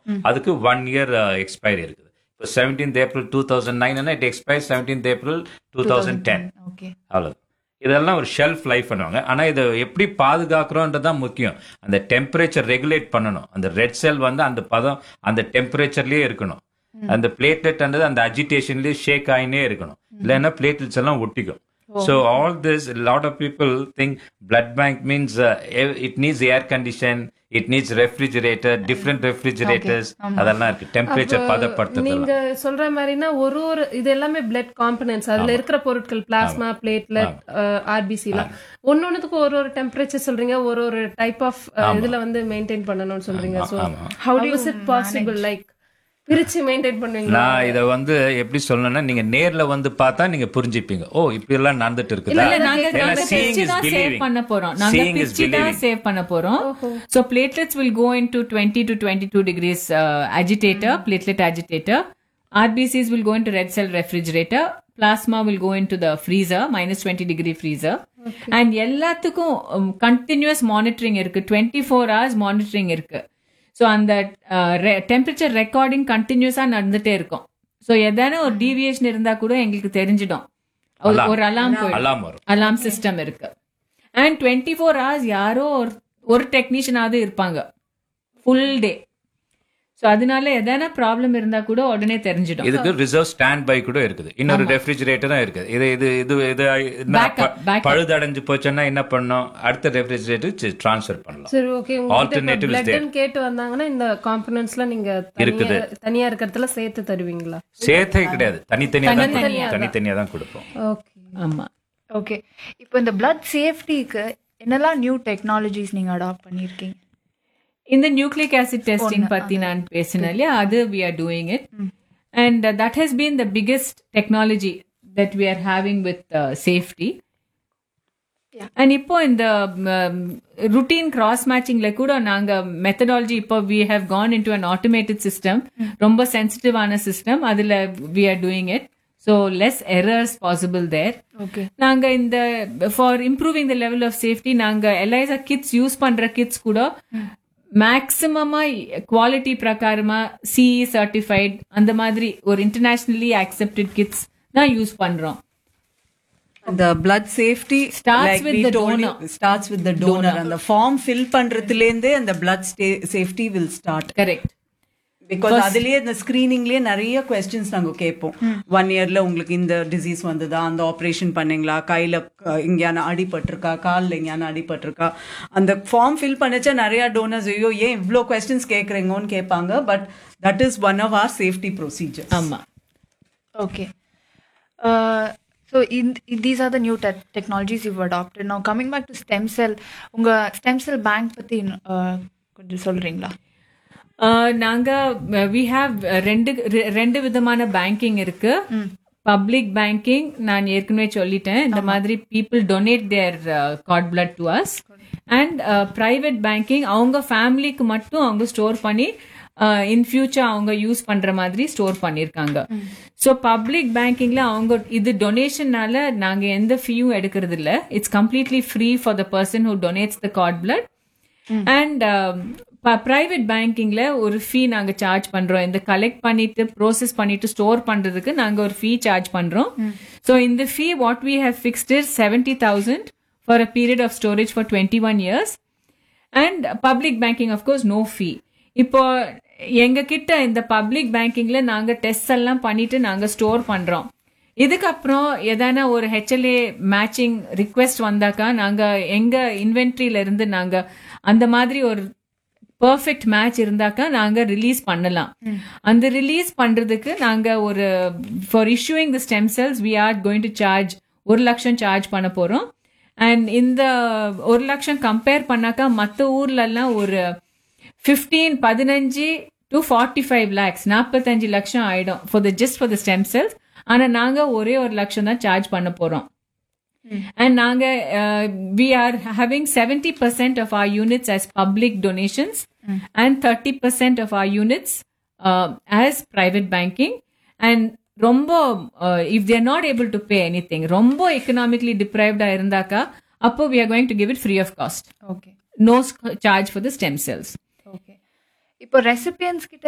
அதுக்கு one year expiry இருக்குது இப்போ seventeenth April two thousand nine it expire seventeenth April two thousand ten okay அவ்வளவு இதெல்லாம் ஒரு ஷெல்ஃப் லைஃப் பண்ணுவாங்க ஆனா இதை எப்படி பாதுகாக்கிறோன்றது தான் முக்கியம் அந்த டெம்பரேச்சர் ரெகுலேட் பண்ணணும் அந்த ரெட் செல் வந்து அந்த பதம் அந்த டெம்பரேச்சர்லயே இருக்கணும் அந்த பிளேட்லெட்ன்றது அந்த அஜிடேஷன்லயே ஷேக் ஆயினே இருக்கணும் இல்லைன்னா பிளேட்லெட்ஸ் எல்லாம் ஒட்டிக்கும் So all this, a lot of people think blood bank means uh, ev- it needs air condition, it needs refrigerator, different refrigerators. அதெல்லாம் இருக்கு டெம்பரேச்சர் பதப்படுத்துறது நீங்க சொல்ற மாதிரினா ஒரு ஒரு இது எல்லாமே பிளட் காம்பனன்ட்ஸ் அதுல இருக்கிற பொருட்கள் பிளாஸ்மா பிளேட்லெட் ஆர்பிசி எல்லாம் ஒன்னொன்னுக்கு ஒரு ஒரு டெம்பரேச்சர் சொல்றீங்க ஒரு ஒரு டைப் ஆஃப் இதுல வந்து மெயின்டைன் பண்ணணும்னு சொல்றீங்க so how is it possible like பிரிச்சு மெயின்டைன் பண்ணுவீங்களா நான் இத வந்து எப்படி சொல்லணும்னா நீங்க நேர்ல வந்து பார்த்தா நீங்க புரிஞ்சுப்பீங்க ஓ இப்படி எல்லாம் நடந்துட்டு இருக்குதா இல்ல நாங்க ஏன்னா நாங்க seeing பிரிச்சு is தான் சேவ் believing. பண்ண போறோம் நாங்க Seeing is பிரிச்சு தான் believing. சேவ் பண்ண போறோம் so platelets will go into 20 to 22 degrees uh, agitator platelet agitator rbcs will go into red cell refrigerator plasma will go into the freezer minus 20 degree freezer and எல்லாத்துக்கும் continuous monitoring இருக்கு 24 four hours monitoring இருக்கு so அந்த temperature recording கண்டினியூஸா நடந்துட்டே இருக்கும் so எதான ஒரு deviation இருந்தா கூட எங்களுக்கு தெரிஞ்சிடும் ஒரு- ஒரு அலாம் போயிடும் அலாம் வரும் அலாம் சிஸ்டம் இருக்கு அண்ட் டுவெண்ட்டி ஃபோர் ஹவர்ஸ் யாரோ ஒரு ஒரு டெக்னீஷியனாவது இருப்பாங்க ஃபுல் டே ஸோ அதனால எதனா ப்ராப்ளம் இருந்தா கூட உடனே தெரிஞ்சிடும் இதுக்கு ரிசர்வ் ஸ்டாண்ட் பை கூட இருக்குது இன்னொரு ரெஃப்ரிஜரேட்டரும் இருக்குது இது இது இது இது என்ன Backup, ப- backup. பழுதடைஞ்சு போச்சுன்னா என்ன பண்ணணும் அடுத்த ரெஃப்ரிஜரேட்டர் ட்ரான்ஸ்ஃபர் பண்ணலாம் சரி ஓகே Alternative is there. பிளட்னு கேட்டு வந்தாங்கன்னா இந்த காம்பனன்ட்ஸ்லாம் நீங்க தனியா தனியா இருக்கிறதுல சேர்த்து தருவீங்களா சேர்த்தே கிடையாது தனித்தனியா தான் தனித்தனியா கொடுப்போம். தனித்தனியா தான் கொடுப்போம் ஓகே ஆமா ஓகே இப்போ இந்த பிளட் சேஃப்டிக்கு என்னெல்லாம் நியூ டெக்னாலஜிஸ் நீங்க அடாப்ட் பண்ணிருக்கீங்க இந்த நியூக்ளிக் ஆசிட் டெஸ்டிங் பத்தி நான் பேசினேன் இல்லையா அது we are doing it and that has been the biggest technology that we are having with safety and இப்போ இந்த ருட்டீன் கிராஸ் மேட்சிங்ல கூட நாங்க மெத்தடாலஜி இப்போ we have gone into an automated system ரொம்ப சென்சிட்டிவான சிஸ்டம் அதுல we are doing it so less errors possible there okay நாங்க இந்த for improving the level of safety நாங்க எல்ஐசா கிட்ஸ் யூஸ் பண்ற கிட்ஸ் கூட மேக்சிமமா குவாலிட்டி பிரகாரமா சிஇ சர்டிஃபைட் அந்த மாதிரி ஒரு இன்டர்நேஷனலி அக்செப்டட் கிட்ஸ் தான் யூஸ் பண்றோம் அந்த blood safety Starts with the donor. Starts with the donor அந்த ஃபார்ம் ஃபில் பண்றதுல இருந்தே அந்த blood safety will start correct because அதுலயே இந்த ஸ்கிரீனிங்லயே நிறைய கொஸ்டின்ஸ் நாங்க கேட்போம் ஒன் இயர்ல உங்களுக்கு இந்த டிசீஸ் வந்ததா அந்த ஆபரேஷன் பண்ணீங்களா கையில அஹ், எங்கேயான அடிபட்டிருக்கா கால்ல எங்கேயான அடிபட்டிருக்கா அந்த ஃபார்ம் ஃபில் பண்ணச்சா நிறைய டோனர்ஸ் ஐயோ ஏன் இவ்ளோ கொஸ்டின்ஸ் கேக்குறீங்கன்னு கேட்பாங்க but that is one of our safety procedure ஆமா okay so these are the new technologies you adapted நான் coming back to stem cell உங்க ஸ்டெம் செல் பேங்க் பத்தி uh, கொஞ்சம் சொல்றீங்களா Uh, நாங்க வி ஹாவ் ரெண்டு ரெ- ரெண்டு விதமான பேங்கிங் இருக்கு பப்ளிக் பேங்கிங் நான் ஏற்கனவே சொல்லிட்டேன் இந்த மாதிரி people donate their cord blood to us and private banking அவங்க ஃபேமிலிக்கு மட்டும் அவங்க ஸ்டோர் பண்ணி இன் ஃபியூச்சர் அவங்க யூஸ் பண்ற மாதிரி ஸ்டோர் பண்ணிருக்காங்க ஸோ பப்ளிக் பேங்கிங்ல அவங்க இது டொனேஷன்னால நாங்க எந்த ஃபீயும் எடுக்கிறது இல்ல it's completely free for the person who donates the cord blood and private பேங்கிங்ல ஒரு ஃபீ நாங்க சார்ஜ் பண்றோம் இந்த கலெக்ட் பண்ணிட்டு ப்ரோசஸ் பண்ணிட்டு ஸ்டோர் பண்றதுக்கு நாங்க ஒரு ஃபீ சார்ஜ் பண்றோம் ஸோ இந்த fee what we have fixed seventy thousand for a period of storage for twenty one years and public banking of course no fee இப்போ எங்க கிட்ட இந்த பப்ளிக் பேங்கிங்ல நாங்க டெஸ்ட் எல்லாம் பண்ணிட்டு நாங்க ஸ்டோர் பண்றோம் இதுக்கப்புறம் எதனா ஒரு ஹெச்எல்ஏ மேட்சிங் ரிக்வெஸ்ட் வந்தாக்கா நாங்க எங்க இன்வென்ட்ரியில இருந்து நாங்க அந்த மாதிரி ஒரு பெர்ஃபெக்ட் மேட்ச் இருந்தாக்கா நாங்க ரிலீஸ் பண்ணலாம் அந்த ரிலீஸ் பண்றதுக்கு நாங்க ஒரு for issuing the stem cells we are going to charge ஒரு லட்சம் சார்ஜ் பண்ண போறோம் அண்ட் இந்த ஒரு லட்சம் கம்பேர் பண்ணாக்கா மற்ற ஊர்ல எல்லாம் ஒரு ஃபிஃப்டீன் பதினஞ்சு டு ஃபார்ட்டி ஃபைவ் லேக்ஸ் நாற்பத்தஞ்சு லட்சம் ஆயிடும் for the just for the stem cells ஆனா நாங்க ஒரே ஒரு லட்சம் தான் சார்ஜ் பண்ண போறோம் and நாங்க uh, we are having 70% of our units as public donations and 30% of our units uh, as private banking and ரொம்ப uh, if they are not able to pay anything ரொம்ப economically deprived ஆ இருந்தாக்கா அப்போ we are going to give it free of cost okay no sc- charge for the stem cells okay இப்போ recipients கிட்ட